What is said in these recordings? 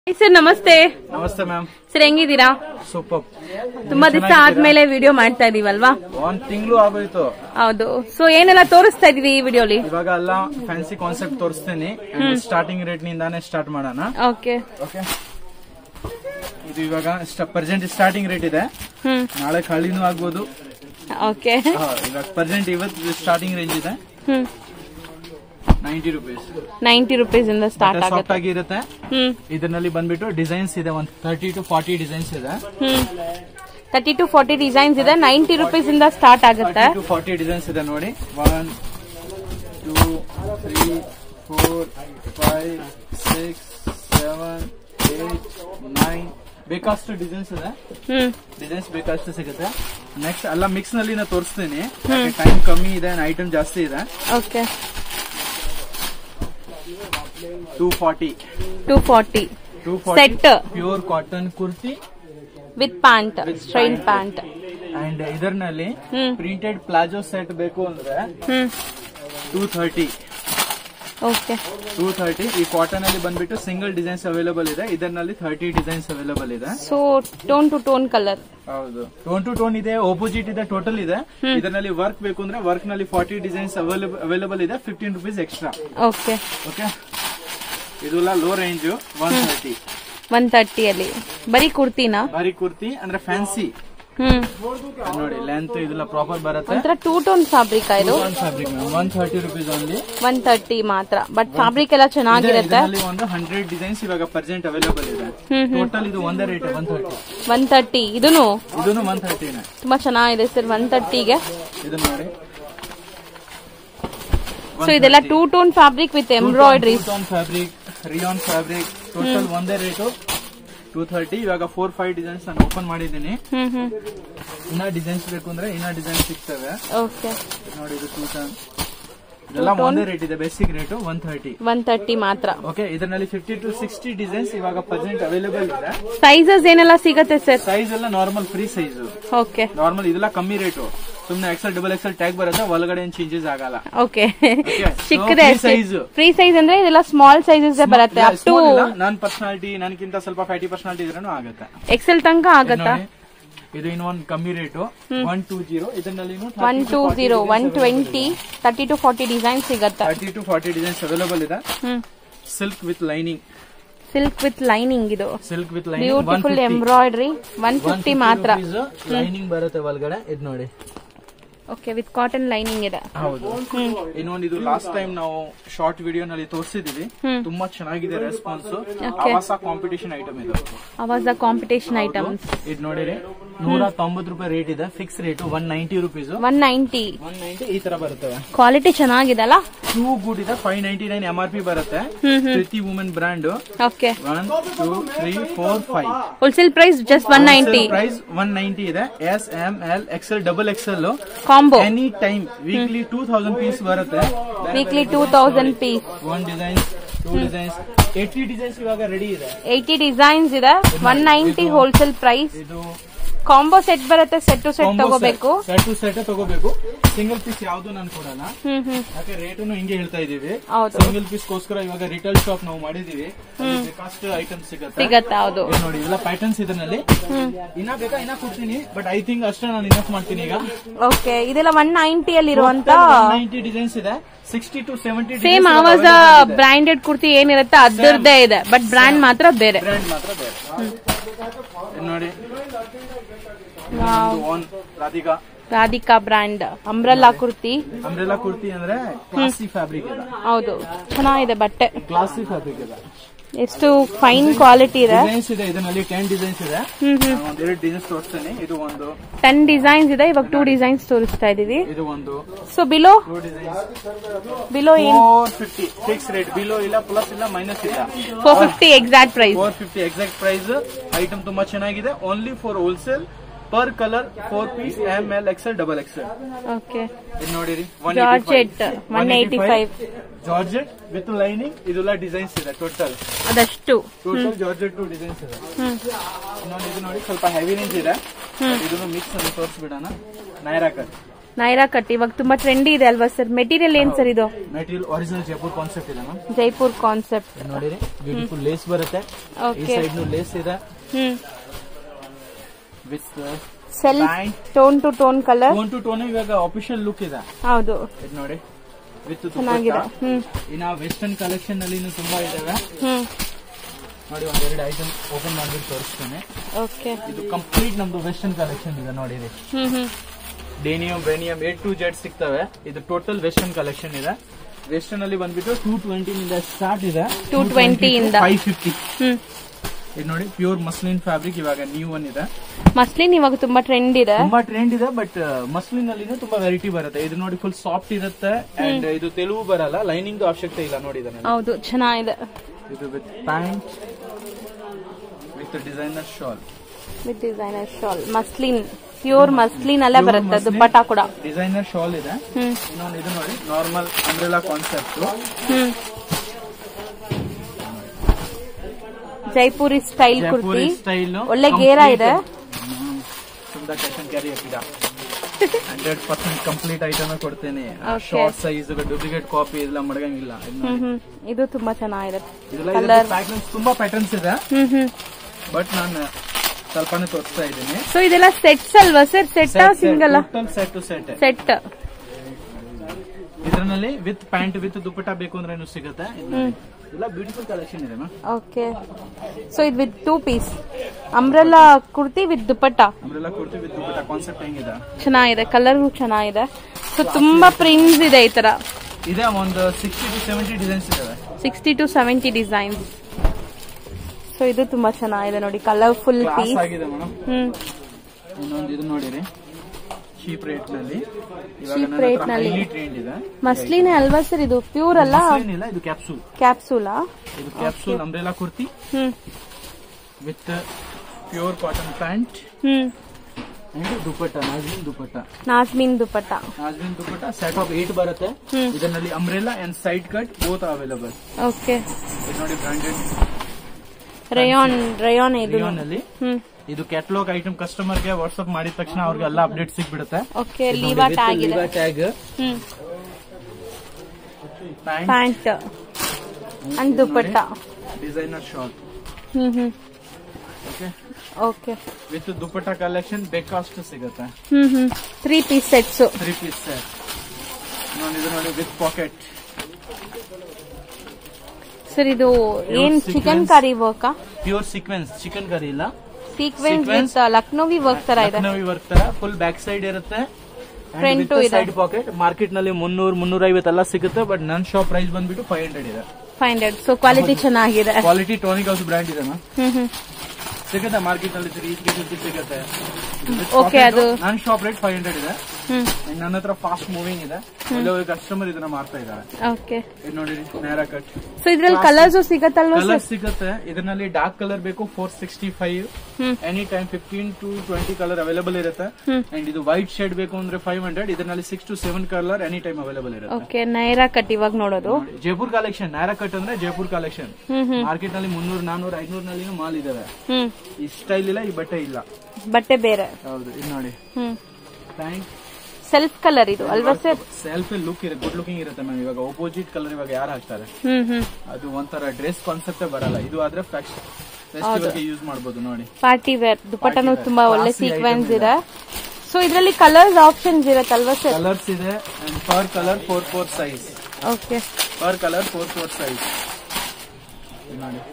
Sir ನಮಸ್ತೆ ನಮಸ್ತೆ ma'am sir ಹೆಂಗಿದ್ದೀರಾ super ತುಂಬಾ ದಿವಸ ಆದ್ಮೇಲೆ ವಿಡಿಯೋ ಮಾಡ್ತಾ ಇದೀವಲ್ವಾ ಒಂದ್ ತಿಂಗಳು ಆಗೋಯ್ತು ಹೌದು ಸೊ ಏನೆಲ್ಲ ತೋರಿಸ್ತಾ ಇದೀವಿ ಈ ವಿಡಿಯೋಲಿ ಇವಾಗ ಎಲ್ಲ ಫ್ಯಾನ್ಸಿ ಕಾನ್ಸೆಪ್ಟ್ ತೋರಿಸ್ತೀನಿ ಸ್ಟಾರ್ಟಿಂಗ್ ರೇಟ್ ನಿಂದಾನೆ ಸ್ಟಾರ್ಟ್ ಮಾಡೋಣ ಓಕೆ ಓಕೆ ಇದು ಇವಾಗ ಪ್ರೆಸೆಂಟ್ ಸ್ಟಾರ್ಟಿಂಗ್ ರೇಟ್ ಇದೆ ಹ್ಮ್ ನಾಳೆ ಖಾಲಿನೂ ಆಗ್ಬೋದು ಓಕೆ ಹಾ, ಇವಾಗ ಪ್ರೆಸೆಂಟ್ ಇವತ್ತು ಸ್ಟಾರ್ಟಿಂಗ್ ರೇಂಜ್ ಇದೆ hmm ninety rupees ninety rupees ಇಂದ ಸ್ಟಾರ್ಟ್ ಸಾಫ್ಟ್ ಆಗುತ್ತೆ ಆಗಿರುತ್ತೆ ಹ್ಮ್ ಇದರಲ್ಲಿ ಬಂದ್ಬಿಟ್ಟು ಡಿಸೈನ್ಸ್ ಇದೆ ಒಂದ್ ತರ್ಟಿ ಟು ಫಾರ್ಟಿ ಡಿಸೈನ್ಸ್ ಇದೆ hmm thirty to forty designs ಇದೆ ನೈಂಟಿ ರುಪೀಸ್ ಇಂದ ಸ್ಟಾರ್ಟ್ ಆಗುತ್ತೆ ಟು ಫಾರ್ಟಿ ಡಿಸೈನ್ಸ್ ಇದೆ ನೋಡಿ one two three four five six seven eight nine ಬೇಕಷ್ಟು ಡಿಸೈನ್ಸ್ ಇದೆ ಹ್ಮ್ ಡಿಸೈನ್ಸ್ ಬೇಕಷ್ಟು ಸಿಗುತ್ತೆ ನೆಕ್ಸ್ಟ್ ಎಲ್ಲ ಮಿಕ್ಸ್ ನಲ್ಲಿ ನಾ ತೋರಿಸ್ತೀನಿ ಟೈಮ್ ಕಮ್ಮಿ ಇದೆ ಐಟಮ್ ಜಾಸ್ತಿ ಇದೆ okay two forty two forty two forty Set. Pure cotton kurti with pant straight pant and ಇದರಲ್ಲಿ ಹ್ಮ್ ಪ್ರಿಂಟೆಡ್ ಪ್ಲಾಜೋ ಸೆಟ್ ಬೇಕು ಅಂದ್ರೆ hmm two thirty okay two thirty ಈ ಕಾಟನ್ ಅಲ್ಲಿ ಬಂದ್ಬಿಟ್ಟು ಸಿಂಗಲ್ ಡಿಸೈನ್ಸ್ ಅವೈಲೇಬಲ್ ಇದೆ ಇದರಲ್ಲಿ ಥರ್ಟಿ ಡಿಸೈನ್ಸ್ ಅವೈಲೇಬಲ್ ಇದೆ so tone to tone colour ಹೌದು ಟೋನ್ ಟು ಟೋನ್ ಇದೆ ಓಪೋಸಿಟ್ ಇದೆ ಟೋಟಲ್ ಇದೆ ಇದರಲ್ಲಿ ವರ್ಕ್ ಬೇಕು ಅಂದ್ರೆ ವರ್ಕ್ ನಲ್ಲಿ ಫಾರ್ಟಿ ಡಿಸೈನ್ಸ್ ಅವೈಲೇಬಲ್ ಇದೆ fifteen rupees extra okay okay ಇದೆಲ್ಲ low range one thirty one ತರ್ಟಿಯಲ್ಲಿ ಬರೀ ಕುರ್ತಿನಾ ಬಾರಿ ಕುರ್ತಿ ಅಂದ್ರೆ ಫ್ಯಾನ್ಸಿ ಹ್ಮ್ ನೋಡಿ ಲೆಂತ್ ಇದೆಲ್ಲ ಪ್ರಾಪರ್ ಬರುತ್ತೆ ಒಂಥರ ಟೂ ಟೋನ್ ಫ್ಯಾಬ್ರಿಕ್ ಇದು one fabric one thirty rupees only one thirty ಮಾತ್ರ ಬಟ್ ಫ್ಯಾಬ್ರಿಕ್ ಎಲ್ಲ ಚೆನ್ನಾಗಿರುತ್ತೆ ಇದರಲ್ಲಿ ಒಂದು ಹಂಡ್ರೆಡ್ ಡಿಸೈನ್ಸ್ ಇವಾಗ ಪ್ರೆಸೆಂಟ್ ಅವೈಲೇಬಲ್ ಇದೆ ಹ್ಮ್ ಹ್ಮ್ ಟೋಟಲ್ ಇದು ಒಂದೇ rate one thirty one thirty ಇದೂನು ಇದನ್ನು ಒನ್ ಥರ್ಟಿನೇ ತುಂಬಾ ಚೆನ್ನಾಗಿದೆ ಸರ್ ಒನ್ ತರ್ಟಿಗೆ ಇದು ನೋಡಿ ಸೊ ಇದೆಲ್ಲ two tone fabric with embroidery tone fabric rayon fabric total ಒಂದೇ ರೇಟು ಟೂ ಥರ್ಟಿ ಇವಾಗ ಫೋರ್ ಫೈವ್ ಡಿಸೈನ್ಸ್ ನಾನು ಓಪನ್ ಮಾಡಿದ್ದೀನಿ ಹ್ಮ್ ಹ್ಮ್ ಇನ್ನ ಡಿಸೈನ್ಸ್ ಬೇಕು ಅಂದ್ರೆ ಇನ್ನ ಡಿಸೈನ್ ಸಿಗ್ತವೆ ಓಕೆ ನೋಡಿ ಇದು ಟೂ ಟನ್ ಇದೆಲ್ಲ ಒಂದೇ ರೇಟ್ ಇದೆ basic rate one thirty one thirty ಮಾತ್ರ ಓಕೆ ಇದರಲ್ಲಿ ಫಿಫ್ಟಿ ಟು ಸಿಕ್ಸ್ಟಿ ಡಿಸೈನ್ಸ್ ಇವಾಗ ಪ್ರೆಸೆಂಟ್ ಅವೈಲೇಬಲ್ ಇದೆ ಸೈಜಸ್ ಏನೆಲ್ಲ ಸಿಗತ್ತೆ ಸರ್ ಸೈಜ್ ಎಲ್ಲ normal free size okay normal ಇದೆಲ್ಲ ಕಮ್ಮಿ ರೇಟು ಸುಮ್ನೆ ಎಕ್ಸೆಲ್ ಡಬಲ್ ಎಕ್ಸೆಲ್ ಟ್ಯಾಗ್ ಬರುತ್ತೆ ಒಳಗಡೆ ಏನ್ ಚೇಂಜಸ್ ಆಗಲ್ಲ ಓಕೆ Okay. ಚಿಕ್ಕದೆ So, free size. Free size ಅಂದ್ರೆ ಇದೆಲ್ಲ ಸ್ಮಾಲ್ ಸೈಜಸ್ ಬರುತ್ತೆ ಅಪ್ ಟು ನನ್ ಪರ್ಸನಾಲಿಟಿ ನನ್ಕಿಂತ ಸ್ವಲ್ಪ ಫ್ಯಾಟಿ ಪರ್ಸನಾಲಿಟಿ ಇದ್ರೂ ಆಗುತ್ತೆ ಎಕ್ಸೆಲ್ ತನಕ ಆಗತ್ತಾ ನೋಡಿ, ಇದು ಇನ್ನೊಂದು ಕಮ್ಮಿ ರೇಟು ಒನ್ ಟೂ ಜೀರೋ ಇದರಲ್ಲಿ one two zero one twenty thirty to forty design ಸಿಗತ್ತೆ thirty to forty designs available ಇದೆ hmm silk with lining silk with lining ಇದು silk with lining one beautiful embroidery one fifty ಮಾತ್ರ lining ಬರುತ್ತೆ ಒಳಗಡೆ ಇದು ನೋಡಿ okay with cotton lining ಇದೆ ಹೌದು ಇನ್ನೊಂದು ಇದು ಲಾಸ್ಟ್ ಟೈಮ್ ನಾವು ಶಾರ್ಟ್ ವಿಡಿಯೋ ನಲ್ಲಿ ತೋರಿಸಿದೀವಿ ತುಂಬಾ ಚೆನ್ನಾಗಿದೆ ರೆಸ್ಪಾನ್ಸ್ ಆವಾಸ ಕಾಂಪಿಟೇಷನ್ ಐಟಮ್ ಇದು ಅವಾಜ್ ದ ಕಾಂಪಿಟೇಷನ್ ಐಟಮ್ಸ್ ಇದು ನೋಡಿರಿ ನೂರ ತೊಂಬತ್ತು ರೂಪಾಯಿ ರೇಟ್ ಇದೆ fix rate one ninety rupees one ninety one ninety ಈ ತರ ಬರ್ತವೆ ಕ್ವಾಲಿಟಿ ಚೆನ್ನಾಗಿದೆಲ್ಲ ಟೂ ಗುಡ್ ಇದೆ five ninety nine M R P ಬರುತ್ತೆ ಪ್ರತಿ women brand okay one two three four five wholesale price just one ninety price one ninety ಇದೆ S M L XL double XL combo any time weekly two thousand piece ಬರುತ್ತೆ weekly two thousand piece one designs two designs eighty designs ಇವಾಗ ready ಇದೆ eighty designs ಇದೆ one ninety wholesale price ಇದು combo set ಬರುತ್ತೆ set to set ತಗೋಬೇಕು set to set ತಗೋಬೇಕು single piece ಯಾವ್ದು ನಾನು ಕೊಡಲ್ಲ ಹ್ಮ್ ಹ್ಮ್ ಯಾಕೆ ರೇಟನ್ನು ಹಿಂಗೆ ಹೇಳ್ತಾ ಇದೀವಿ ಹೌದು ಸಿಂಗಲ್ ಪೀಸ್ ಗೋಸ್ಕರ ಇವಾಗ ರಿಟೇಲ್ ಶಾಪ್ ನಾವು ಮಾಡಿದೀವಿ ಬೇಕಾಷ್ಟು ಐಟಮ್ಸ್ ಸಿಗುತ್ತೆ ಸಿಗತ್ತೆ ಹೌದು ಇದು ನೋಡಿ ಎಲ್ಲ ಪ್ಯಾಟರ್ನ್ಸ್ ಇದರಲ್ಲಿ ಇನ್ನ ಬೇಕಾ ಇನ್ನ ಕೊಡ್ತೀನಿ ಬಟ್ ಐ ಥಿಂಕ್ ಅಷ್ಟೇ ನಾನು ಇನಫ್ ಮಾಡ್ತೀನಿ ಈಗ ಓಕೆ ಇದೆಲ್ಲ ಒನ್ ನೈಂಟಿ ಅಲ್ಲಿ ಇರುವಂತ ನೈಂಟಿ ಡಿಸೈನ್ಸ್ ಇದೆ ಸಿಕ್ಸ್ಟಿ ಟು ಸೆವೆಂಟಿ ಸೇಮ್ ಆವಾಜ ಬ್ರಾಂಡೆಡ್ ಕುರ್ತಿ ಏನಿರುತ್ತೆ ಅದರದ್ದೇ ಇದೆ ಬಟ್ ಬ್ರ್ಯಾಂಡ್ ಮಾತ್ರ ಬೇರೆ ಬ್ರ್ಯಾಂಡ್ ಮಾತ್ರ ಬೇರೆ ಇದು ನೋಡಿ one Radhika Radhika brand umbrella kurti umbrella kurti ಅಂದ್ರೆ ಕ್ಲಾಸಿ ಫ್ಯಾಬ್ರಿಕ್ ಇದೆ ಹೌದು ಚೆನ್ನಾಗಿದೆ ಬಟ್ಟೆ ಕ್ಲಾಸಿ ಫ್ಯಾಬ್ರಿಕ್ ಇದೆ ಎಷ್ಟು ಫೈನ್ ಕ್ವಾಲಿಟಿ ಇದೆ ಡಿಸೈನ್ಸ್ ಇದೆ ಇದರಲ್ಲಿ ಟೆನ್ ಡಿಸೈನ್ಸ್ ಇದೆ ಹ್ಮ್ ಹ್ಮ್ ನಾನು ಒಂದೆರಡು ಡಿಸೈನ್ಸ್ ತೋರಿಸ್ತೇನೆ ಇದು ಒಂದು ಟೆನ್ ಡಿಸೈನ್ಸ್ ಇದೆ ಇವಾಗ ಟೂ ಡಿಸೈನ್ಸ್ ತೋರಿಸ್ತಾ ಇದೀವಿ ಇದು ಒಂದು so below two designs below ಏನ್ four fifty fix rate below ಇಲ್ಲ ಪ್ಲಸ್ ಇಲ್ಲ ಮೈನಸ್ ಇಲ್ಲ four fifty exact price four fifty exact price item ತುಂಬಾ ಚೆನ್ನಾಗಿದೆ only for wholesale per colour four piece M L XL double XL okay ಇದು ನೋಡಿರಿ georgette one eighty five georgette with lining ಇದೆಲ್ಲ designs ಇದೆ total ಅದಷ್ಟು total georgette two designs ಇದೆ ಹ್ಮ್ ಇನ್ನೊಂದು ಇದು ನೋಡಿ ಸ್ವಲ್ಪ ಹೆವಿ ರೇಂಜ್ ಇದೆ ಇದನ್ನು ಮಿಕ್ಸ್ ಅನ್ನು ತೋರಿಸ್ಬಿಡೋಣ ನೈರಾ ಕಟ್ ನೈರಾ ಕಟ್ ಇವಾಗ ತುಂಬಾ ಟ್ರೆಂಡಿ ಇದೆ ಅಲ್ವಾ ಸರ್ ಮೆಟೀರಿಯಲ್ ಏನ್ ಸರ್ ಇದು ಮೆಟೀರಿಯಲ್ ಒರಿಜಿನಲ್ ಜೈಪುರ್ ಕಾನ್ಸೆಪ್ಟ್ ಇದೆ ಮ್ಯಾಮ್ ಜೈಪುರ್ ಕಾನ್ಸೆಪ್ಟ್ ನೋಡಿರಿ ಬ್ಯೂಟಿಫುಲ್ ಲೇಸ್ ಬರುತ್ತೆ ಈ ಓಕೆ ಸೈಡ್ ಲೇಸ್ ಇದೆ hmm with self Pant. Tone to tone colour tone to tone ಇವಾಗ ಅಫಿಷಿಯಲ್ ಲುಕ್ ಇದೆ ಹೌದು ಇದು ನೋಡಿ ವಿತ್ ಚೆನ್ನಾಗಿದೆ ಹ್ಮ್ ಇನ್ನ ವೆಸ್ಟರ್ನ್ ಕಲೆಕ್ಷನ್ ನಲ್ಲಿ ಇನ್ನೂ ತುಂಬಾ ಇದಾವೆ ಹ್ಮ್ ನೋಡಿ ಒಂದೆರಡು ಐಟಮ್ ಓಪನ್ ಮಾಡ್ಬಿಟ್ಟು ತೋರಿಸ್ತೇನೆ ಓಕೆ ಇದು ಕಂಪ್ಲೀಟ್ ನಮ್ದು ವೆಸ್ಟರ್ನ್ ಕಲೆಕ್ಷನ್ ಇದೆ ನೋಡಿರಿ ಹ್ಮ್ ಹ್ಮ್ ಡೇನಿಯಂ ವೆನಿಯಂ ಎ ಟು ಜೆಡ್ ಸಿಗ್ತವೆ ಇದು ಟೋಟಲ್ ವೆಸ್ಟರ್ನ್ ಕಲೆಕ್ಷನ್ ಇದೆ ವೆಸ್ಟರ್ನ್ ಅಲ್ಲಿ ಬಂದ್ಬಿಟ್ಟು ಟೂ ಟ್ವೆಂಟಿ ನಿಂದ ಸ್ಟಾರ್ಟ್ ಇದೆ 220 ಇಂದ. ಫೈವ್ ಫಿಫ್ಟಿ ಹ್ಮ್ ಇದು ನೋಡಿ ಪ್ಯೂರ್ ಮಸ್ಲಿನ್ ಫ್ಯಾಬ್ರಿಕ್ ಇವಾಗ ನ್ಯೂ ಒನ್ ಇದೆ ಮಸ್ಲಿನ್ ಇವಾಗ ತುಂಬಾ ಟ್ರೆಂಡ್ ಇದೆ ತುಂಬಾ ಟ್ರೆಂಡ್ ಇದೆ ಬಟ್ ಮಸ್ಲಿನ್ ಅಲ್ಲಿ ತುಂಬಾ ವೆರೈಟಿ ಬರುತ್ತೆ ಇದು ನೋಡಿ ಫುಲ್ ಸಾಫ್ಟ್ ಇರುತ್ತೆ ಅಂಡ್ ಇದು ತೆಲುಗು ಬರಲ್ಲ ಲೈನಿಂಗ್ ಅವಶ್ಯಕತೆ ಇಲ್ಲ ನೋಡಿ ಇದನ್ನ ಹೌದು ಚೆನ್ನಾಗಿದೆ ಇದು with pant with designer shawl with designer shawl muslin pure muslin ಅಲ್ಲೇ ಬರುತ್ತೆ ದುಪ್ಪಟ್ಟ ಕೂಡ ಡಿಸೈನರ್ ಶಾಲ್ ಇದೆ ಹ್ಮ್ ಇನ್ನೊಂದು ಇದು ನೋಡಿ normal umbrella concept hmm Jaipuri style kurti Jaipuri style ಒಳ್ಳೆ ಗೇರ ಇದೆ ತುಂಬಾ ಕ್ಯಾಶ್ ಅಂಡ್ ಕ್ಯಾರಿ ಹಾಕಿದ ಹಂಡ್ರೆಡ್ ಪರ್ಸೆಂಟ್ ಕಂಪ್ಲೀಟ್ ಐಟಮ್ ಕೊಡ್ತೇನೆ Okay. Short size duplicate copy ಇದೆಲ್ಲ ಮಡಗಂಗಿಲ್ಲ ಇದ್ ನೋಡಿ. ಹ್ಮ್ ಹ್ಮ್ ಇದು ತುಂಬಾ ಚೆನ್ನಾಗಿದೆ ಇದೆಲ್ಲ Colour. ಪ್ಯಾಟರ್ನ್ಸ್ ತುಂಬಾ ಪ್ಯಾಟರ್ನ್ಸ್ ಇದೆ ಹ್ಮ್ ಹ್ಮ್ ಬಟ್ ನಾನು ಸ್ವಲ್ಪನೇ ತೋರಿಸ್ತಾ ಇದ್ದೀನಿ ಸೊ ಇದೆಲ್ಲ ಸೆಟ್ಸ್ ಅಲ್ವಾ sir set single set to set set ಇದರಲ್ಲಿ ವಿತ್ ಪ್ಯಾಂಟ್ ವಿತ್ ದುಪ್ಪಟ್ಟ ಬೇಕು ಅಂದ್ರೆ ಏನು ಸಿಗುತ್ತೆ ಇದ್ ನೋಡಿ. ಎಲ್ಲ ಬ್ಯೂಟಿಫುಲ್ ಕಲೆಕ್ಷನ್ ಇದೆ ಮ್ಯಾಮ್ ಓಕೆ ಸೊ ಇದು with two piece umbrella kurti with dupatta ನಮ್ಮೆಲ್ಲ ಕೊಡ್ತೀವಿ ವಿತ್ ದುಪ್ಪಟ್ಟ ಕಾನ್ಸೆಪ್ಟ್ ಹೆಂಗಿದೆ ಚೆನ್ನಾಗಿದೆ ಕಲರ್ ಚೆನ್ನಾಗಿದೆ ಸೊ ತುಂಬಾ ಪ್ರಿಂಟ್ಸ್ ಇದೆ ಈ ತರ ಇದೆ ಒಂದು ಸಿಕ್ಸ್ಟಿ ಟು ಸೆವೆಂಟಿ ಡಿಸೈನ್ಸ್ ಇದಾವೆ sixty to seventy designs so ಇದು ತುಂಬಾ ಚೆನ್ನಾಗಿದೆ ನೋಡಿ ಕಲರ್ಫುಲ್ ಕ್ಲಾಸ್ ಪೀಸ್ ಆಗಿದೆ ಮೇಡಮ್ ಹ್ಮ್ ಇನ್ನೊಂದು ಇದು ನೋಡಿರಿ ಚೀಪ್ ರೇಟ್ ನಲ್ಲಿ Cheap rate ನಲ್ಲಿ. ಟ್ರೆಂಡ್ ಇದೆ ಮಸ್ಲಿನೇ ಅಲ್ವಾ ಸರ್ ಇದು ಪ್ಯೂರ್ ಅಲ್ಲ ಏನಿಲ್ಲ ಇದು ಕ್ಯಾಪ್ಸೂಲ್ ಕ್ಯಾಪ್ಸೂಲಾ ಇದು capsule umbrella kurti hmm with pure cotton pant hmm and dupatta ನಾಜ್ಮಿನ್ ದುಪ್ಪಟ್ಟ ನಾಜ್ಮೀನ್ ದುಪ್ಪಟ್ಟ ನಾಜ್ಮಿನ್ ದುಪ್ಪಟ್ಟ ಸೆಟ್ ಆಫ್ ಏಟ್ ಬರುತ್ತೆ ಹ್ಮ್. ಇದರಲ್ಲಿ umbrella and side cut both available okay ಇದು ನೋಡಿ ಬ್ರಾಂಡೆಡ್ ರಯಾನ್ ರಯಾನ್ ಇದು ರಿಯೋನ್ ಅಲ್ಲಿ ಹ್ಮ್ ಇದು ಕ್ಯಾಟಲಾಗ್ ಐಟಮ್ ಕಸ್ಟಮರ್ ಗೆ ವಾಟ್ಸ್ಆಪ್ ಮಾಡಿದ ತಕ್ಷಣ ಅವ್ರಿಗೆ ಎಲ್ಲ ಅಪ್ಡೇಟ್ ಸಿಗ್ಬಿಡುತ್ತೆ ಓಕೆ ಲೀವಾ ಟ್ಯಾಗ್ ಇದೆ tag hmm pant pant and dupatta designer short hmm hmm okay okay with dupatta collection ಬೇಕಾಸ್ಟ್ ಸಿಗುತ್ತೆ hmm hmm three piece sets three piece set ನೋಡಿ ಇದು ನೋಡಿ ವಿತ್ ಪಾಕೆಟ್ ಸರ್ ಇದು ಏನ್ sequence. Chikankari work pure sequence chikankari ಇಲ್ಲ sequence Sequence. With Lucknowi work ತರ ಇದೆ ಲಕ್ನೋವಿ ವರ್ಕ್ ತರ ಫುಲ್ ಬ್ಯಾಕ್ ಸೈಡ್ ಇರುತ್ತೆ Front ಇದೆ. ಸೈಡ್ ಪಾಕೆಟ್ ಮಾರ್ಕೆಟ್ ನಲ್ಲಿ ಮುನ್ನೂರ್ ಮುನ್ನೂರ ಐವತ್ತೆಲ್ಲ ಸಿಗುತ್ತೆ ಬಟ್ ನನ್ ಶಾಪ್ ಪ್ರೈಸ್ ಬಂದ್ಬಿಟ್ಟು ಫೈವ್ ಹಂಡ್ರೆಡ್ ಇದೆ ಫೈವ್ ಹಂಡ್ರೆಡ್ ಸೊ ಕ್ವಾಲಿಟಿ ಚೆನ್ನಾಗಿದೆ ಕ್ವಾಲಿಟಿ ಟೋನಿಕ್ ಹೌಸ್ ಬ್ರ್ಯಾಂಡ್ ಇದೆ ಮ್ಯಾಮ್ ಹ್ಮ್ ಹ್ಮ್ ಸಿಗುತ್ತೆ ಮಾರ್ಕೆಟ್ ನಲ್ಲಿ ತ್ರೀ ತ್ರೀ ಫಿಫ್ಟಿ ಸಿಗುತ್ತೆ Okay, ಅದು- ನನ್ನ ಶಾಪ್ ರೇಟ್ ಫೈವ್ ಹಂಡ್ರೆಡ್ ಇದೆ ಹ್ಮ್ And ನನ್ನ ಹತ್ರ ಫಾಸ್ಟ್ ಮೂವಿಂಗ್ ಇದೆ ಒಳ್ಳೆ ಕಸ್ಟಮರ್ ಇದನ್ನ ಮಾಡ್ತಾ ಇದ್ದಾರೆ ಓಕೆ ಇದು ನೋಡಿ ನೇರ ಕಟ್ ಸೊ ಇದ್ರಲ್ಲಿ ಕಲರ್ಸ್ ಸಿಗತ್ತಲ್ವಾ ಕಲರ್ ಸರ್ ಸಿಗುತ್ತೆ ಇದರಲ್ಲಿ ಡಾರ್ಕ್ ಕಲರ್ ಬೇಕು four sixty five hmm any time fifteen to twenty colour available ಇರುತ್ತೆ ಹ್ಮ್. ಅಂಡ್ ಇದು ವೈಟ್ ಶೇಡ್ ಬೇಕು ಅಂದ್ರೆ ಫೈವ್ ಹಂಡ್ರೆಡ್ ಇದರಲ್ಲಿ six to seven colour any time available ಇರುತ್ತೆ ಓಕೆ ನೈರಾ ಕಟ್ ಇವಾಗ ನೋಡೋದು ನೋಡಿ, ಜೈಪುರ್ ಕಲೆಕ್ಷನ್ ನೇರ ಕಟ್ ಅಂದ್ರೆ Jaipur collection hmm hmm market ನಲ್ಲಿ ಮುನ್ನೂರ್ ನಾನೂರ್ ಐನೂರ್ ನಲ್ಲಿ ಮಾಲ್ ಇದಾವೆ ಹ್ಮ್ ಈ ಸ್ಟೈಲ್ ಇಲ್ಲ ಈ ಬಟ್ಟೆ ಇಲ್ಲ ಬಟ್ಟೆ ಬೇರೆ ಹೌದು ಇದು ನೋಡಿ ಹ್ಮ್ ಥ್ಯಾಂಕ್ ಸೆಲ್ಫ್ ಕಲರ್ ಇದು ಅಲ್ವಾ ಸರ್ ಸೆಲ್ಫ್ ಲುಕ್ ಇರುತ್ತೆ ಗುಡ್ ಲುಕಿಂಗ್ ಇರುತ್ತೆ ಮ್ಯಾಮ್ ಇವಾಗ opposite ಕಲರ್ ಇವಾಗ ಯಾರು ಹಾಕ್ತಾರೆ ಹ್ಮ್ ಹ್ಮ್ ಅದು ಒಂಥರ ಡ್ರೆಸ್ ಕಾನ್ಸೆಪ್ಟೇ ಬರಲ್ಲ ಇದು ಆದ್ರೆ ಫೆಸ್ಟಿವಲ್ಗೆ ಯೂಸ್ ಮಾಡ್ಬೋದು ನೋಡಿ ಪಾರ್ಟಿ ವೇರ್ ದುಪ್ಪಟ್ಟನು wear. ತುಂಬಾ ಒಳ್ಳೆ Classy ಸೀಕ್ವೆನ್ಸ್ item ಇದೆ ಸೊ ಇದರಲ್ಲಿ ಕಲರ್ಸ್ ಆಪ್ಷನ್ಸ್ ಇರತ್ತಲ್ವಾ ಸರ್ ಕಲರ್ಸ್ ಇದೆ and per colour four four size okay per colour four four size ನೋಡಿ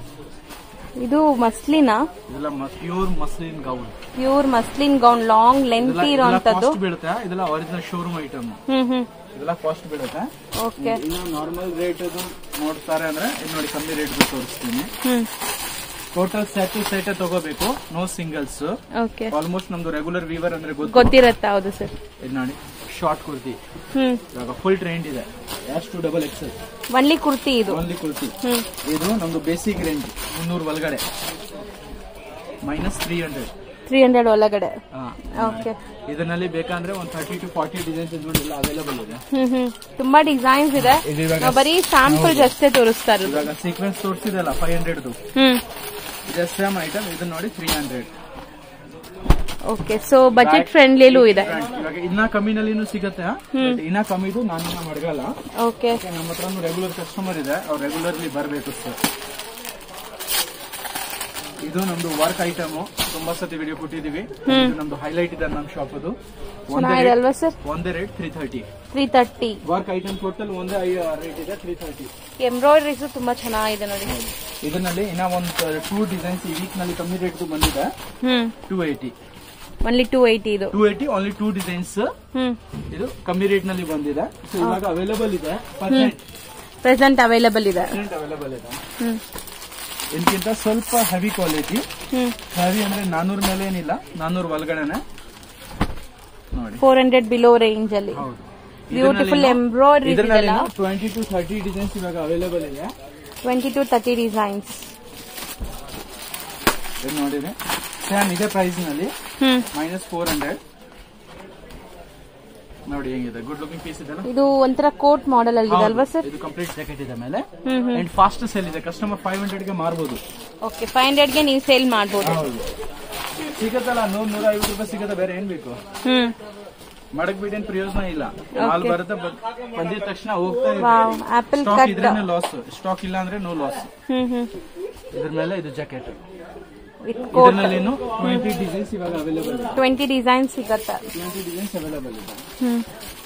ಇದು ಮಸ್ಲಿನಾ ಇದೆಲ್ಲ pure muslin gown pure muslin gown long length ಇರೋಂತದ್ದು ಕಾಸ್ಟ್ ಬೀಳುತ್ತೆ ಇದೆಲ್ಲ original showroom item hmm hmm ಇದೆಲ್ಲ ಕಾಸ್ಟ್ ಬೀಳುತ್ತೆ ಓಕೆ ಇನ್ನು ನಾರ್ಮಲ್ ರೇಟ್ ಅದು ನೋಡ್ತಾರೆ ಅಂದ್ರೆ ಇದು ನೋಡಿ ಕಮ್ಮಿ ರೇಟ್ ತೋರಿಸ್ತೀನಿ hmm total set to set ತಗೋಬೇಕು ನೋ ಸಿಂಗಲ್ಸ್ ಓಕೆ ಆಲ್ಮೋಸ್ಟ್ ನಮ್ದು ರೆಗ್ಯುಲರ್ ವೀವರ್ ಅಂದ್ರೆ ಗೊತ್ತು ಗೊತ್ತಿರತ್ತ ಹೌದು ಸರ್ ಇದು ನೋಡಿ ಶಾರ್ಟ್ ಕುರ್ತಿ ಹ್ಮ್ ಇವಾಗ ಫುಲ್ ಟ್ರೆಂಡ್ ಇದೆ S to double XL only kurti ಇದು ಓನ್ಲಿ ಕುರ್ತಿ ಹ್ಮ್ ಇದು ನಮ್ದು ಬೇಸಿಕ್ ರೇಂಜ್ ಮುನ್ನೂರು ಒಳಗಡೆ minus three hundred three hundred ಒಳಗಡೆ ಓಕೆ ಇದರಲ್ಲಿ ಬೇಕಂದ್ರೆ ಒಂದು ಥರ್ಟಿ ಟು ಫಾರ್ಟಿ ಡಿಸೈನ್ಸ್ ಎಲ್ಲ ಅವೈಲೇಬಲ್ ಇದೆ ಹ್ಮ್ ಹ್ಮ್ ತುಂಬಾ ಡಿಸೈನ್ಸ್ ಇದೆ ಇದು ಇವಾಗ ನಾವು ಬರೀ ಸ್ಯಾಂಪಲ್ ಅಷ್ಟೇ ತೋರಿಸ್ತಾ ಇರೋದು ಇವಾಗ ಸೀಕ್ವೆನ್ಸ್ ತೋರಿಸಿದಲ್ಲ ಫೈವ್ ಹಂಡ್ರೆಡ್ದು ಹ್ಮ್ ಇದೆ ಸೇಮ್ ಐಟಮ್ ಇದು ನೋಡಿ three hundred okay so budget ಫ್ರೆಂಡ್ಲಿಲೂ ಇದೆ ಇವಾಗ ಇನ್ನ ಕಮ್ಮಿನಲ್ಲಿನೂ ಸಿಗತ್ತೆ But ಇನ್ನ ಕಮ್ಮಿದು ನಾನು ಇನ್ನ ಮಡಗಲ್ಲ ಓಕೆ ನಮ್ಮ ಹತ್ರ ರೆಗ್ಯುಲರ್ ಕಸ್ಟಮರ್ ಇದೆ ಅವ್ರು ರೆಗ್ಯುಲರ್ಲಿ ಬರಬೇಕು ಸರ್ ಇದು ನಮ್ದು ವರ್ಕ್ ಐಟಮ್ ತುಂಬಾ ಸತಿ ವಿಡಿಯೋ ಕೊಟ್ಟಿದೀವಿ ಇದು ನಮ್ದು ಹೈಲೈಟ್ ಇದೆ ನಮ್ಮ ಶಾಪ್ ಅದು ಒಂದೇ ಚೆನ್ನಾಗಿದೆ rate- ಅಲ್ವಾ ಸರ್ ಒಂದೇ rate three thirty three thirty work item total ಒಂದೇ ರೇಟ್ ಇದೆ ತ್ರೀ ಥರ್ಟಿ ಎಂಬ್ರಾಯ್ಡ್ರೀಸು ತುಂಬಾ ಚೆನ್ನಾಗಿದೆ ನೋಡಿ ಇದರಲ್ಲಿ ಇನ್ನ ಒಂದು ಟೂ ಡಿಸೈನ್ಸ್ ಈ ವೀಕ್ ನಲ್ಲಿ ಕಮ್ಮಿ ರೇಟ್ ಬಂದಿದೆ hmm two eighty only two eighty ಇದು two eighty only two designs hmm ಇದು ಕಮ್ಮಿ ರೇಟ್ ನಲ್ಲಿ ಬಂದಿದೆ ಸೊ ಇವಾಗ ಅವೈಲೇಬಲ್ ಇದೆ ಪರ್ಸೆಂಟ್ ಪ್ರೆಸೆಂಟ್ ಅವೈಲಬಲ್ ಇದೆ ಅವೈಲೇಬಲ್ ಇದೆ ಹ್ಮ್ ಇದಕ್ಕಿಂತ ಸ್ವಲ್ಪ ಹೆವಿ ಕ್ವಾಲಿಟಿ ಹ್ಮ್ ಹೆವಿ ಅಂದ್ರೆ ನಾನೂರ್ ಮೇಲೆ ಏನಿಲ್ಲ ನಾನೂರ್ ಒಳಗಡೆನೆ ನೋಡಿ ಫೋರ್ ಹಂಡ್ರೆಡ್ ಬಿಲೋ ರೇಂಜ್ ಅಲ್ಲಿ ಹೌದು ಬ್ಯೂಟಿಫುಲ್ ಎಂಬ್ರಾಯ್ಡ್ರಿ ಇದರಲ್ಲಿ ಟ್ವೆಂಟಿ ಟು ಥರ್ಟಿ ಡಿಸೈನ್ಸ್ ಇವಾಗ ಅವೈಲೇಬಲ್ ಇದೆ ಟ್ವೆಂಟಿ ಟು ತರ್ಟಿ ಡಿಸೈನ್ಸ್ ಇದು ನೋಡಿದ್ರೆ ಸೇಮ್ ಇದೇ ಪ್ರೈಸ್ ನಲ್ಲಿ ಹ್ಮ್ ಮೈನಸ್ ಫೋರ್ ಹಂಡ್ರೆಡ್ ನೋಡಿ ಹೆಂಗಿದೆ ಗುಡ್ ಲುಕಿಂಗ್ ಪೀಸ್ ಇದೆಲ್ಲ ಇದು ಒಂಥರ ಕೋಟ್ ಮಾಡೆಲ್ ಅಲ್ಲಿ ಇದೆ ಅಲ್ವಾ ಸರ್ ಇದು ಕಂಪ್ಲೀಟ್ ಜಾಕೆಟ್ ಇದೆ ಮೇಲೆ hmm hmm and fast sale ಇದೆ ಕಸ್ಟಮರ್ ಫೈವ್ ಹಂಡ್ರೆಡ್ ಗೆ ಮಾರ್ಬೋದು ಓಕೆ ಫೈವ್ ಹಂಡ್ರೆಡ್ಗೆ ನೀವು ಸೇಲ್ ಮಾಡ್ಬೋದು ಹೌದು ಸಿಗತ್ತಲ್ಲ ನೂರ್ ನೂರ ಐವತ್ತು ರೂಪಾಯಿ ಸಿಗತ್ತೆ ಬೇರೆ ಏನ್ ಬೇಕು ಹ್ಮ್ ಮಡಕ್ ಬಿಡೇನ್ ಪ್ರಯೋಜನ ಇಲ್ಲ ಮಾಲ್ ಬರುತ್ತೆ ಬ- ಬಂದಿದ ತಕ್ಷಣ ಹೋಗ್ತಾ ವಾವ್ ಆಪಲ್ ಸ್ಟಾಕ್ ಕಟ್ ಇದ್ರೇನೆ ಲಾಸ್ ಸ್ಟಾಕ್ ಇಲ್ಲ ಅಂದ್ರೆ ನೋ ಲಾಸ್ ಹ್ಮ್ ಹ್ಮ್ ಇದ್ರ ಮೇಲೆ ಇದು ಜಾಕೆಟ್ ವಿತ್ ಕೋಟ್ ಇದರಲ್ಲಿನು ಟ್ವೆಂಟಿ ಡಿಸೈನ್ಸ್ ಇವಾಗ ಅವೈಲೇಬಲ್ ಇದೆ ಟ್ವೆಂಟಿ ಡಿಸೈನ್ ಸಿಗತ್ತೆ ಟ್ವೆಂಟಿ ಡಿಸೈನ್ಸ್ ಅವೈಲೇಬಲ್ ಇದೆ ಹ್ಮ್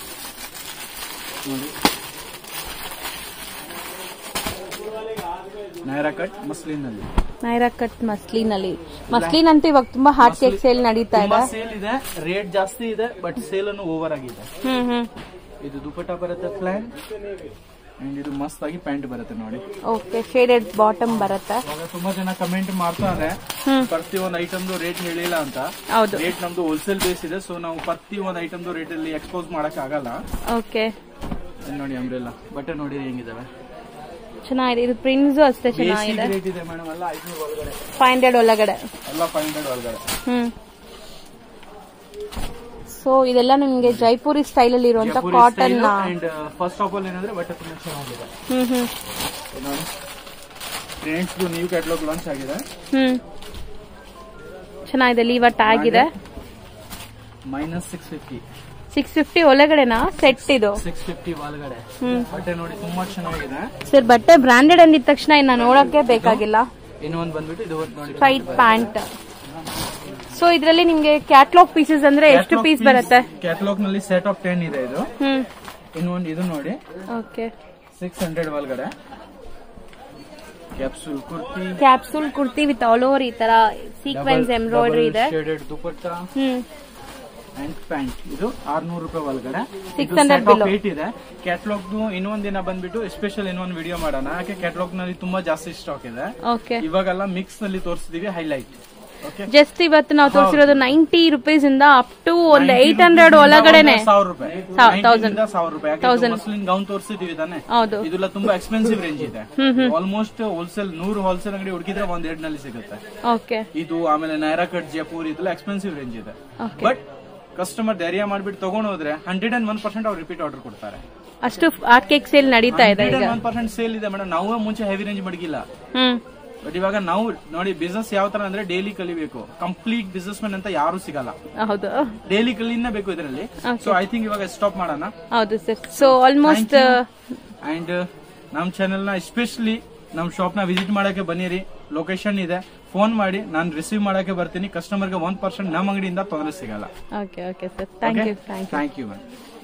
ನೋಡಿ ನೈರಾ ಕಟ್ ಮಸ್ಲಿನ್ ನಲ್ಲಿ ನೈರಾ ಕಟ್ ಮಸ್ಲಿನ್ ಅಲ್ಲಿ ಮಸ್ಲಿನ್ ಅಂತೂ ಇವಾಗ ತುಂಬಾ ಹಾಟ್ ಕೇಕ್ ಸೇಲ್ ನಡೀತಾ ತುಂಬಾ ಇದೆ ಸೇಲ್ ಇದೆ ರೇಟ್ ಜಾಸ್ತಿ ಇದೆ ಬಟ್ ಸೇಲ್ ಅನ್ನು ಓವರ್ ಆಗಿದೆ ಹ್ಮ್ ಹ್ಮ್ ಇದು ದುಪಟ್ಟ ಬರುತ್ತೆ ಪ್ಲಾನ್ ಅಂಡ್ ಇದು ಮಸ್ತ್ ಆಗಿ ಪ್ಯಾಂಟ್ ಬರುತ್ತೆ ನೋಡಿ ಓಕೆ ಶೇಡೆಡ್ ಬಾಟಮ್ ಬರುತ್ತೆ ಇವಾಗ ತುಂಬಾ ಜನ ಕಮೆಂಟ್ ಮಾಡ್ತಾರೆ ಹ್ಮ್ ಪ್ರತಿ ಒಂದು ಐಟಮ್ದು ರೇಟ್ ಹೇಳಿಲ್ಲ ಅಂತ ಹೌದು ರೇಟ್ ನಮ್ದು ಹೋಲ್ಸೇಲ್ ಬೇಸ್ ಇದೆ ಸೊ ನಾವು ಪ್ರತಿ ಒಂದು ಐಟಮ್ದು ರೇಟ್ ಅಲ್ಲಿ ಎಕ್ಸ್ಪೋಸ್ ಮಾಡಕ್ ಆಗಲ್ಲ ಓಕೆ ಇದ್ ನೋಡಿ ಅಂಬ್ರೆಲ್ಲ ಬಟ್ಟೆ ನೋಡಿ ಹೆಂಗಿದಾವೆ ಚೆನ್ನಾಗಿದೆ ಇದು ಪ್ರಿಂಟ್ಸ್ ಅಷ್ಟೇ ಚೆನ್ನಾಗಿದೆ ರೇಟ್ ಇದೆ ಮೇಡಮ್ ಎಲ್ಲ ಐದ್ನೂರು ಒಳಗಡೆ ಫೈವ್ ಹಂಡ್ರೆಡ್ ಒಳಗಡೆ ಎಲ್ಲ ಫೈವ್ ಹಂಡ್ರೆಡ್ ಒಳಗಡೆ ಹ್ಮ್ ಸೊ ಇದೆಲ್ಲ ನಿಮ್ಗೆ ಜೈಪುರಿ ಸ್ಟೈಲ್ ಅಲ್ಲಿ ಇರುವಂತ cotton and first of all ಏನಂದ್ರೆ ಬಟ್ಟೆ ತುಂಬಾ ಚೆನ್ನಾಗಿದೆ ಹ್ಮ್ ಹ್ಮ್ ಇದ್ ನೋಡಿ ಟ್ರೆಂಡ್ಸ್ ನ್ಯೂ ಕ್ಯಾಟ್ಲಾಗ್ ಲಾಂಚ್ ಆಗಿದೆ ಹ್ಮ್ ಚೆನ್ನಾಗಿದೆ ಲೀವ ಟ್ಯಾಗ್ ಇದೆ minus six fifty six fifty ಒಳಗಡೆನಾ ಸೆಟ್ ಇದು ಸಿಕ್ಸ್ ಫಿಫ್ಟಿ ಒಳಗಡೆ ಹ್ಮ್ ಬಟ್ಟೆ ನೋಡಿ ತುಂಬಾ ಚೆನ್ನಾಗಿದೆ ಸರ್ ಬಟ್ಟೆ ಬ್ರಾಂಡೆಡ್ ಅಂದಿದ ತಕ್ಷಣ ಇನ್ನ ನೋಡಕ್ಕೆ ಬೇಕಾಗಿಲ್ಲ ಇನ್ನು ಒಂದು ಬಂದ್ಬಿಟ್ಟು ಇದು ನೋಡಿ ಸ್ಟ್ರೈಟ್ ಪ್ಯಾಂಟ್ ಸೊ ಇದರಲ್ಲಿ ನಿಮ್ಗೆ ಕ್ಯಾಟ್ಲಾಗ್ ಪೀಸಸ್ ಅಂದ್ರೆ ಎಷ್ಟು ಪೀಸ್ ಬರುತ್ತೆ ಕ್ಯಾಟ್ಲಾಗ್ ನಲ್ಲಿ ಸೆಟ್ ಆಫ್ ಟೆನ್ ಇದೆ ಇದು ಹ್ಮ್ ಇನ್ನೊಂದು ಇದು ನೋಡಿ ಓಕೆ ಸಿಕ್ಸ್ ಹಂಡ್ರೆಡ್ ಒಳಗಡೆ capsule kurti capsule kurti with all over ಈ ತರ ಸೀಕ್ವೆನ್ಸ್ ಎಂಬ್ರಾಯ್ಡ್ರಿ ಇದೆ shaded dupatta hmm and pant ಇದು ಆರ್ನೂರು ರೂಪಾಯಿ ಒಳಗಡೆ 600 below. ಏಟ್ ಇದೆ ಕ್ಯಾಟ್ಲಾಗ್ ಇನ್ನೊಂದ್ ದಿನ ಬಂದ್ಬಿಟ್ಟು ಸ್ಪೆಷಲ್ ಇನ್ನೊಂದು ವಿಡಿಯೋ ಮಾಡೋಣ ಯಾಕೆ ಕ್ಯಾಟ್ಲಾಗ್ ನಲ್ಲಿ ತುಂಬಾ ಜಾಸ್ತಿ ಸ್ಟಾಕ್ ಇದೆ ಓಕೆ ಇವಾಗೆಲ್ಲ ಮಿಕ್ಸ್ ನಲ್ಲಿ ತೋರಿಸ್ತೀವಿ ಹೈಲೈಟ್ ಓಕೆ ಜಸ್ಟ್ ಇವತ್ತು ನಾವು ತೋರಿಸಿರೋದು ನೈಂಟಿ ರುಪೀಸ್ ಇಂದ ಅಪ್ ಟು ಒಂದು ಏಟ್ ಹಂಡ್ರೆಡ್ ಒಳಗಡೆನೆ ಸಾವಿರ ರೂಪಾಯಿ ಸಾ- 90 thousand. ಇಂದ ಸಾವಿರ ರೂಪಾಯಿ ಯಾಕೆ ಮಸ್ಲಿನ್ ಗೌನ್ ತೋರಿಸಿದೀವಿ ತಾನೆ ಹೌದು ಇದೆಲ್ಲ ತುಂಬಾ ಎಕ್ಸ್ಪೆನ್ಸಿವ್ ರೇಂಜ್ ಇದೆ ಆಲ್ಮೋಸ್ಟ್ ಹೋಲ್ಸೇಲ್ ನೂರು ಹೋಲ್ಸೇಲ್ ಅಂಗಡಿ ಹುಡುಕಿದ್ರೆ ಒಂದ್ ಎರಡ್ ನಲ್ಲಿ ಸಿಗುತ್ತೆ ಓಕೆ ಇದು ಆಮೇಲೆ ನೈರಾ ಕಟ್ ಜೈಪುರ್ ಇದೆಲ್ಲ ಎಕ್ಸ್ಪೆನ್ಸಿವ್ ರೇಂಜ್ ಇದೆ ಓಕೆ ಬಟ್ ಕಸ್ಟಮರ್ ಧೈರ್ಯ ಮಾಡ್ಬಿಟ್ಟು ತಗೊಂಡ್ ಹೋದ್ರೆ ಹಂಡ್ರೆಡ್ ಅಂಡ್ ಒನ್ ಪರ್ಸೆಂಟ್ ಅವ್ರು ರಿಪೀಟ್ ಆರ್ಡರ್ ಕೊಡ್ತಾರೆ ಅಷ್ಟು ಆರ್ಟ್ ಕೇಕ್ ಸೇಲ್ ನಡೀತಾ ಇದೆ ಹಂಡ್ರೆಡ್ ಈಗ ಒನ್ ಪರ್ಸೆಂಟ್ ಸೇಲ್ ಇದೆ ಮೇಡಮ್ ನಾವು ಮುಂಚೆ ಹೆವಿ ರೇಂಜ್ ಮಡಗಿಲ್ಲ ಹ್ಮ್ ಬಟ್ ಇವಾಗ ನಾವು ನೋಡಿ ಬಿಸ್ನೆಸ್ ಯಾವ ತರ ಅಂದ್ರೆ ಡೈಲಿ ಕಲಿಬೇಕು ಕಂಪ್ಲೀಟ್ ಬಿಸ್ನೆಸ್ ಮ್ಯಾನ್ ಅಂತ ಯಾರು ಸಿಗಲ್ಲ ಹೌದು ಡೈಲಿ ಕಲಿನೇ ಬೇಕು ಇದರಲ್ಲಿ ಸೊ ಐ ಥಿಂಕ್ ಇವಾಗ ಸ್ಟಾಪ್ ಮಾಡೋಣ ಹೌದು ಸರ್ ಸೊ ಆಲ್ಮೋಸ್ಟ್ ಅಂಡ್ ನಮ್ ಚಾನೆಲ್ ನ ಎಸ್ಪೆಷಲಿ ನಮ್ ಶಾಪ್ ನ ವಿಸಿಟ್ ಮಾಡಕ್ಕೆ ಬನ್ನಿರಿ ಲೊಕೇಶನ್ ಇದೆ ಫೋನ್ ಮಾಡಿ ನಾನು ರಿಸೀವ್ ಮಾಡಕ್ಕೆ ಬರ್ತೀನಿ ಕಸ್ಟಮರ್ಗೆ ಒನ್ ಪರ್ಸೆಂಟ್ ನಮ್ಮ ಅಂಗಡಿಯಿಂದ ತೊಂದರೆ ಸಿಗಲ್ಲ okay okay sir thank you thank you thank you ma'am